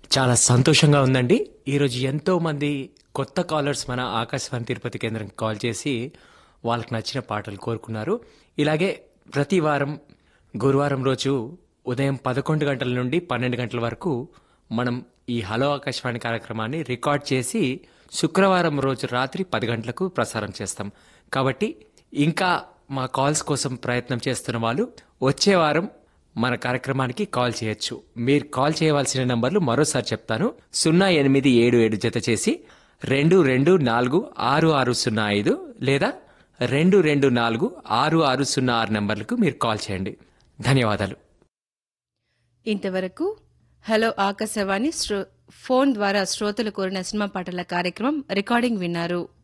చాలా సంతోషంగా ఉందండి ఈరోజు ఎంతో మంది కొత్త కాలర్స్ మన ఆకాశవాణి తిరుపతి కేంద్రం కాల్ చేసి వాళ్ళకి నచ్చిన పాటలు కోరుకున్నారు ఇలాగే ప్రతి వారం గురువారం రోజు ఉదయం పదకొండు గంటల నుండి పన్నెండు గంటల వరకు మనం ఈ హలో ఆకాశవాణి కార్యక్రమాన్ని రికార్డ్ చేసి శుక్రవారం రోజు రాత్రి పది గంటలకు ప్రసారం చేస్తాం కాబట్టి ఇంకా మా కాల్స్ కోసం ప్రయత్నం చేస్తున్న వాళ్ళు వచ్చే వారం మన కార్యక్రమానికి కాల్ చేయొచ్చు మీరు కాల్ చేయవలసిన నంబర్లు మరోసారి చెప్తాను సున్నా ఎనిమిది ఏడు ఏడు జత చేసి రెండు రెండు నాలుగు ఆరు ఆరు సున్నా ఐదు లేదా రెండు రెండు నాలుగు ఆరు ఆరు సున్నా ఆరు నంబర్లకు మీరు కాల్ చేయండి ధన్యవాదాలు ఇంతవరకు హలో ఆకాశవాణి శ్రో- ఫోన్ ద్వారా శ్రోతలు కోరిన సినిమా పాటల కార్యక్రమం రికార్డింగ్ విన్నారు